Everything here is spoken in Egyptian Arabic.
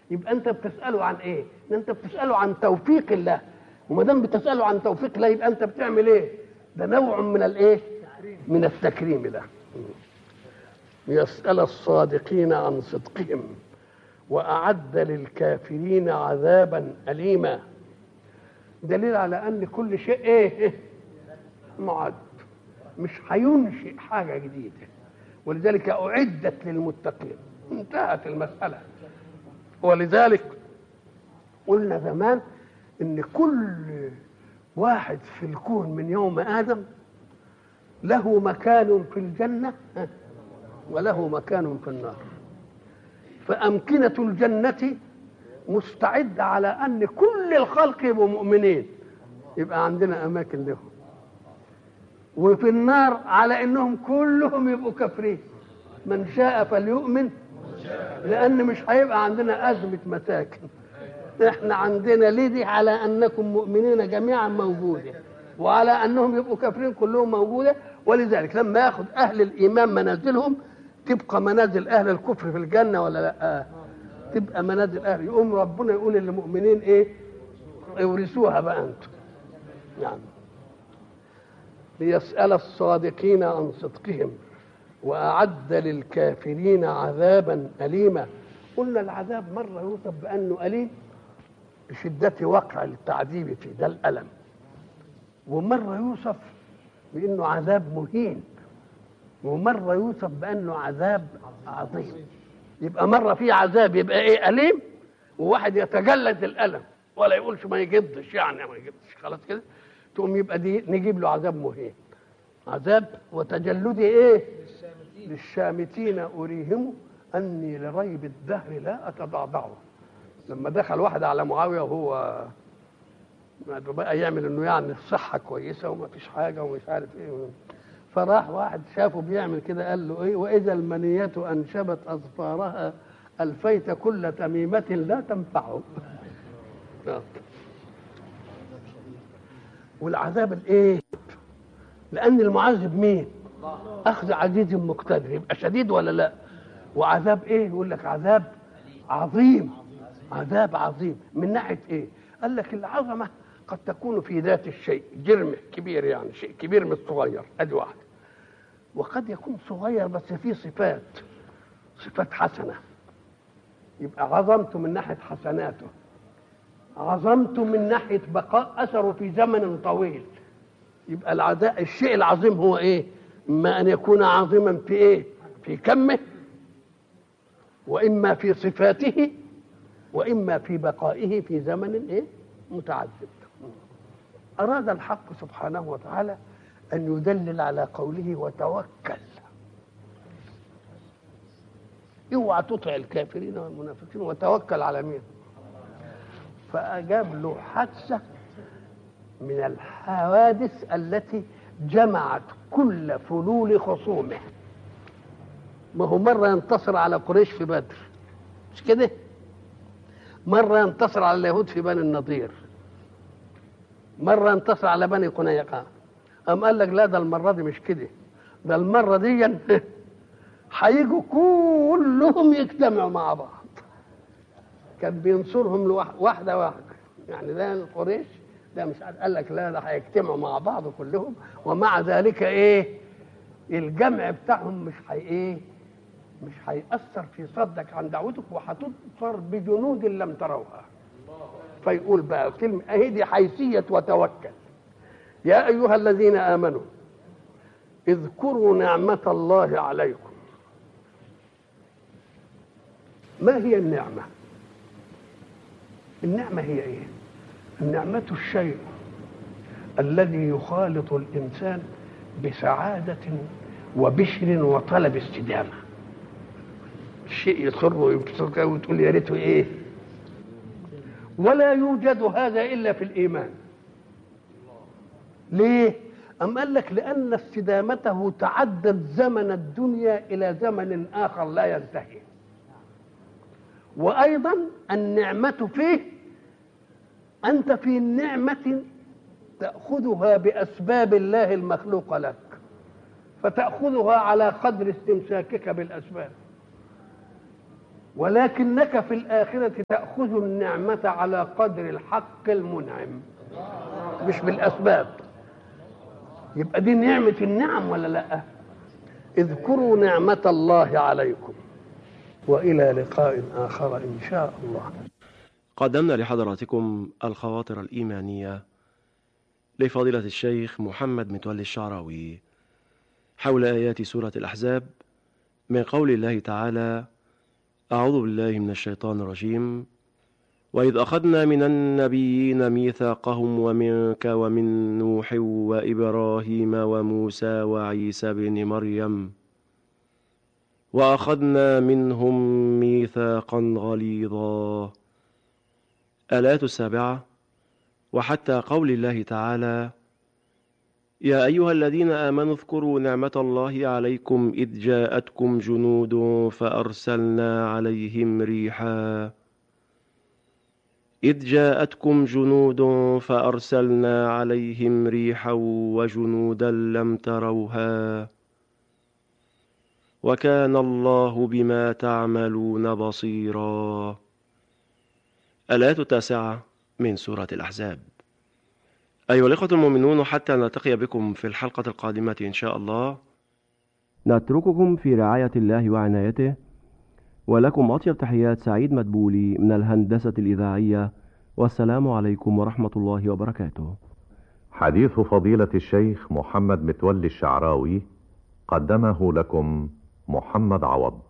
يبقى انت بتساله عن ايه ان انت بتساله عن توفيق الله وما دام بتساله عن توفيق الله يبقى انت بتعمل ايه ده نوع من الايه من التكريم ده يسال الصادقين عن صدقهم واعد للكافرين عذابا اليما دليل على ان كل شيء ايه معد مش هينشئ حاجه جديده ولذلك اعدت للمتقين انتهت المساله ولذلك قلنا زمان ان كل واحد في الكون من يوم ادم له مكان في الجنه وله مكان في النار فامكنه الجنه مستعده على ان كل الخلق يبقوا مؤمنين يبقى عندنا اماكن لهم وفي النار على انهم كلهم يبقوا كافرين من شاء فليؤمن لان مش هيبقى عندنا ازمه مساكن احنا عندنا لدي على انكم مؤمنين جميعا موجوده وعلى انهم يبقوا كافرين كلهم موجوده ولذلك لما ياخذ اهل الايمان منازلهم تبقى منازل اهل الكفر في الجنه ولا لا تبقى منازل اهل يقوم ربنا يقول للمؤمنين ايه اورثوها بقى انتم يعني ليسال الصادقين عن صدقهم واعد للكافرين عذابا اليما قلنا العذاب مره يوصف بانه اليم بشده وقع التعذيب فيه ده الالم ومره يوصف بانه عذاب مهين ومره يوصف بانه عذاب عظيم يبقى مره في عذاب يبقى ايه اليم وواحد يتجلد الالم ولا يقولش ما يجدش يعني ما يجدش خلاص كده تقوم يبقى دي نجيب له عذاب مهين عذاب وتجلدي ايه للشامتين اريهم اني لريب الدهر لا اتضعضعه لما دخل واحد على معاويه وهو بقى يعمل انه يعني الصحه كويسه وما فيش حاجه ومش عارف ايه فراح واحد شافه بيعمل كده قال له ايه واذا المنيه انشبت اظفارها الفيت كل تميمه لا تنفعه والعذاب الايه لان المعذب مين اخذ عزيز مقتدر يبقى شديد ولا لا وعذاب ايه يقول لك عذاب عظيم عذاب عظيم من ناحيه ايه قال لك العظمه قد تكون في ذات الشيء جرم كبير يعني شيء كبير من الصغير ادي واحده وقد يكون صغير بس فيه صفات صفات حسنه يبقى عظمته من ناحيه حسناته عظمته من ناحيه بقاء اثره في زمن طويل يبقى العداء الشيء العظيم هو ايه اما ان يكون عظيما في ايه في كمه واما في صفاته واما في بقائه في زمن ايه متعدد اراد الحق سبحانه وتعالى ان يدلل على قوله وتوكل اوعى تطع الكافرين والمنافقين وتوكل على مين فاجاب له حادثه من الحوادث التي جمعت كل فلول خصومه ما هو مرة ينتصر على قريش في بدر مش كده مرة ينتصر على اليهود في بني النضير مرة ينتصر على بني قنيقة أم قال لك لا ده المرة دي مش كده ده المرة دي هيجوا كلهم يجتمعوا مع بعض كان بينصرهم واحدة واحدة يعني ده قريش ده مش قال لك لا ده هيجتمعوا مع بعض كلهم ومع ذلك ايه الجمع بتاعهم مش هي ايه مش هيأثر في صدك عن دعوتك وهتنصر بجنود لم تروها فيقول بقى كلمة اهي دي حيثية وتوكل يا أيها الذين آمنوا اذكروا نعمة الله عليكم ما هي النعمة النعمة هي ايه النعمة الشيء الذي يخالط الإنسان بسعادة وبشر وطلب استدامة الشيء يسر ويبسطك وتقول يا ريته ايه ولا يوجد هذا الا في الايمان ليه أم قال لك لأن استدامته تعدت زمن الدنيا إلى زمن آخر لا ينتهي وأيضا النعمة فيه أنت في نعمة تأخذها بأسباب الله المخلوقة لك فتأخذها على قدر استمساكك بالأسباب ولكنك في الآخرة تأخذ النعمة على قدر الحق المنعم مش بالأسباب يبقى دي نعمة النعم ولا لا اذكروا نعمة الله عليكم وإلى لقاء آخر إن شاء الله قدمنا لحضراتكم الخواطر الإيمانية لفضيلة الشيخ محمد متولي الشعراوي حول آيات سورة الأحزاب من قول الله تعالى أعوذ بالله من الشيطان الرجيم وإذ أخذنا من النبيين ميثاقهم ومنك ومن نوح وإبراهيم وموسى وعيسى بن مريم وأخذنا منهم ميثاقا غليظا الآية السابعة وحتى قول الله تعالى يا أيها الذين آمنوا اذكروا نعمة الله عليكم إذ جاءتكم جنود فأرسلنا عليهم ريحا إذ جاءتكم جنود فأرسلنا عليهم ريحا وجنودا لم تروها وكان الله بما تعملون بصيرا الآية التاسعة من سورة الأحزاب أيها الإخوة المؤمنون حتى نلتقي بكم في الحلقة القادمة إن شاء الله نترككم في رعاية الله وعنايته ولكم أطيب تحيات سعيد مدبولي من الهندسة الإذاعية والسلام عليكم ورحمة الله وبركاته حديث فضيلة الشيخ محمد متولي الشعراوي قدمه لكم محمد عوض